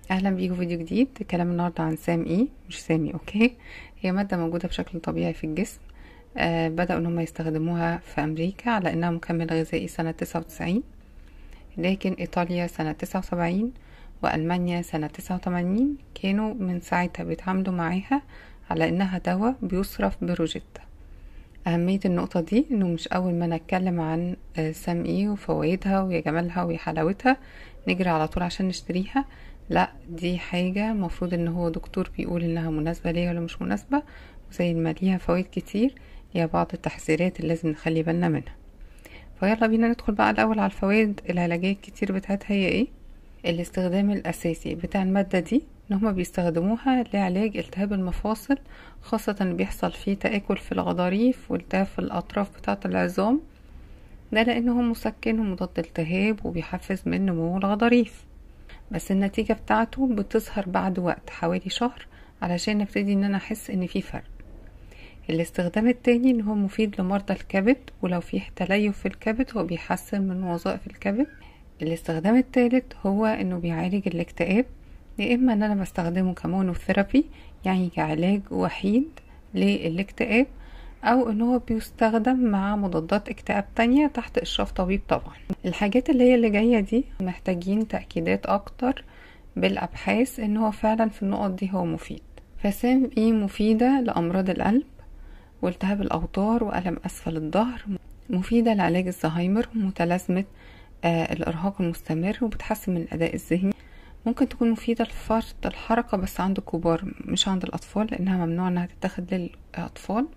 اهلا بيكم فيديو جديد كلام النهارده عن سام اي مش سامي اوكي هي ماده موجوده بشكل طبيعي في الجسم آه بداوا ان هم يستخدموها في امريكا على انها مكمل غذائي سنه 99 لكن ايطاليا سنه 79 والمانيا سنه 89 كانوا من ساعتها بيتعاملوا معاها على انها دواء بيصرف بروجيتا أهمية النقطة دي إنه مش أول ما نتكلم عن سام إيه وفوائدها ويا جمالها ويا حلاوتها نجري على طول عشان نشتريها لا دي حاجة مفروض إن هو دكتور بيقول إنها مناسبة ليا ولا مش مناسبة وزي ما ليها فوائد كتير ليها بعض التحذيرات اللي لازم نخلي بالنا منها فيلا بينا ندخل بقى الأول على الفوائد العلاجية الكتير بتاعتها هي إيه الاستخدام الأساسي بتاع المادة دي ان هما بيستخدموها لعلاج التهاب المفاصل خاصة اللي بيحصل فيه تآكل في الغضاريف والتهاب في الأطراف بتاعة العظام ده لأنه مسكن ومضاد التهاب وبيحفز من نمو الغضاريف بس النتيجة بتاعته بتظهر بعد وقت حوالي شهر علشان نبتدي ان انا احس ان في فرق الاستخدام التاني ان هو مفيد لمرضى الكبد ولو فيه تليف في الكبد هو بيحسن من وظائف الكبد الاستخدام التالت هو انه بيعالج الاكتئاب يا اما ان انا بستخدمه كمونوثيرابي يعني كعلاج وحيد للاكتئاب او ان هو بيستخدم مع مضادات اكتئاب تانية تحت اشراف طبيب طبعا الحاجات اللي هي اللي جاية دي محتاجين تأكيدات اكتر بالابحاث ان هو فعلا في النقط دي هو مفيد فسام ايه مفيدة لامراض القلب والتهاب الاوتار والم اسفل الظهر مفيدة لعلاج الزهايمر ومتلازمة آه الارهاق المستمر وبتحسن من الاداء الذهني ممكن تكون مفيدة لفرط الحركة بس عند الكبار مش عند الأطفال لأنها ممنوع إنها تتاخد للأطفال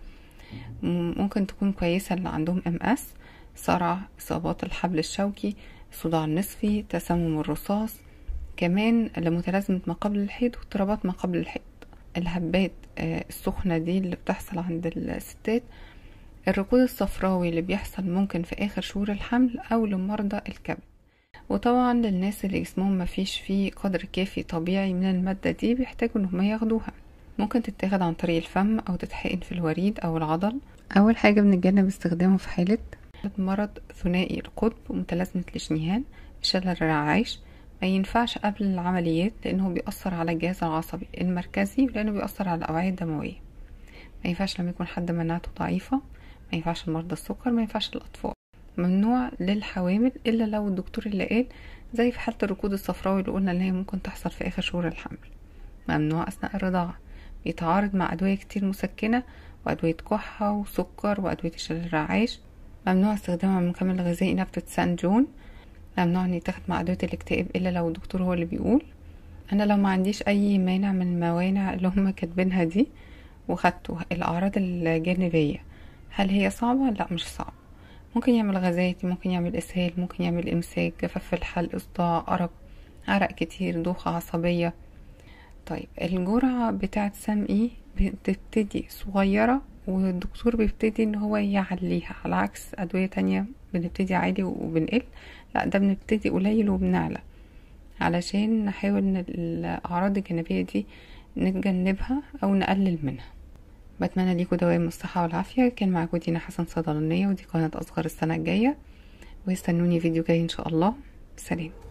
ممكن تكون كويسة اللي عندهم ام اس صرع إصابات الحبل الشوكي صداع النصفي تسمم الرصاص كمان لمتلازمة ما قبل الحيض واضطرابات ما قبل الحيض الهبات السخنة دي اللي بتحصل عند الستات الركود الصفراوي اللي بيحصل ممكن في آخر شهور الحمل أو لمرضى الكبد وطبعا للناس اللي جسمهم مفيش فيه قدر كافي طبيعي من المادة دي بيحتاجوا انهم ياخدوها ممكن تتاخد عن طريق الفم او تتحقن في الوريد او العضل اول حاجة بنتجنب استخدامه في حالة مرض ثنائي القطب ومتلازمة الاشنهان شلل الرعاش ما ينفعش قبل العمليات لانه بيأثر على الجهاز العصبي المركزي لانه بيأثر على الاوعية الدموية ما ينفعش لما يكون حد مناعته ضعيفة ما ينفعش لمرضى السكر ما ينفعش للاطفال ممنوع للحوامل الا لو الدكتور اللي قال زي في حاله الركود الصفراوي اللي قلنا ان هي ممكن تحصل في اخر شهور الحمل ممنوع اثناء الرضاعه بيتعارض مع ادويه كتير مسكنه وادويه كحه وسكر وادويه شلل الرعاش ممنوع استخدامها من مكمل غذائي نبتة سان جون ممنوع ان يتاخد مع ادويه الاكتئاب الا لو الدكتور هو اللي بيقول انا لو ما عنديش اي مانع من الموانع اللي هم كاتبينها دي وخدته الاعراض الجانبيه هل هي صعبه لا مش صعبه ممكن يعمل غازات ممكن يعمل اسهال ممكن يعمل امساك جفاف في الحلق صداع ارق عرق كتير دوخة عصبية طيب الجرعة بتاعت سام ايه بتبتدي صغيرة والدكتور بيبتدي ان هو يعليها على عكس ادوية تانية بنبتدي عالي وبنقل لا ده بنبتدي قليل وبنعلى علشان نحاول ان الاعراض الجانبية دي نتجنبها او نقلل منها بتمنى ليكم دوام الصحة والعافية كان معاكم دينا حسن صيدلانية ودي قناة أصغر السنة الجاية ويستنوني فيديو جاي إن شاء الله سلام